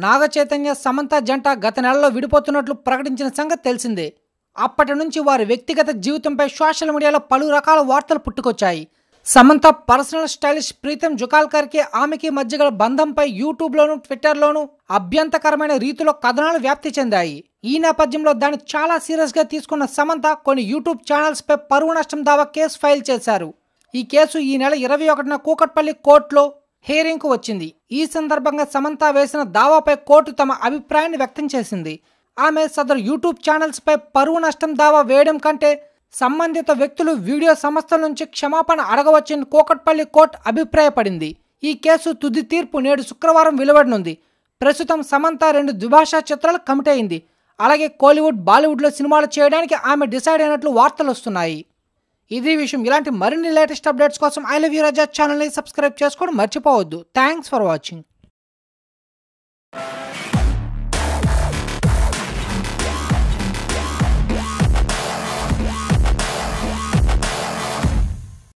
నాగ చైతన్య సమంత జంట గత నెలలో విడిపోతున్నట్లు ప్రకటించిన సంగతి తెలిసిందే అప్పటి నుంచి వారి వ్యక్తిగత జీవితంపై సోషల్ మీడియాలో పలు రకాల వార్తలు పుట్టుకొచ్చాయి సమంత పర్సనల్ స్టైలిష్ ప్రీతం జుకాల్కర్కి ఆమెకి మధ్య గల బంధంపై యూట్యూబ్లోను ట్విట్టర్లోను అభ్యంతకరమైన రీతిలో కథనాలు వ్యాప్తి చెందాయి ఈ నేపథ్యంలో దాన్ని చాలా సీరియస్గా తీసుకున్న సమంత కొన్ని యూట్యూబ్ ఛానల్స్పై పరువు నష్టం దావా కేసు ఫైల్ చేశారు ఈ కేసు ఈ నెల ఇరవై ఒకటిన కూకట్పల్లి కోర్టులో హియరింగ్కు వచ్చింది ఈ సందర్భంగా సమంత వేసిన దావాపై కోర్టు తమ అభిప్రాయాన్ని వ్యక్తం చేసింది ఆమె సదరు యూట్యూబ్ ఛానల్స్పై పరువు నష్టం దావా వేయడం కంటే సంబంధిత వ్యక్తులు వీడియో సంస్థల నుంచి క్షమాపణ అడగవచ్చని కోకట్పల్లి కోర్టు అభిప్రాయపడింది ఈ కేసు తుది తీర్పు నేడు శుక్రవారం వెలువడనుంది ప్రస్తుతం సమంత రెండు ద్విభాషా చిత్రాలు కమిట్ అయింది అలాగే కోలీవుడ్ బాలీవుడ్లో సినిమాలు చేయడానికి ఆమె డిసైడ్ అయినట్లు వార్తలు వస్తున్నాయి ఇది విషయం ఇలాంటి మరిన్ని లేటెస్ట్ అప్డేట్స్ కోసం ఐ లవ్ యూ రాజా ఛానల్ని సబ్స్క్రైబ్ చేసుకోవడం మర్చిపోవద్దు థ్యాంక్స్ ఫర్ వాచింగ్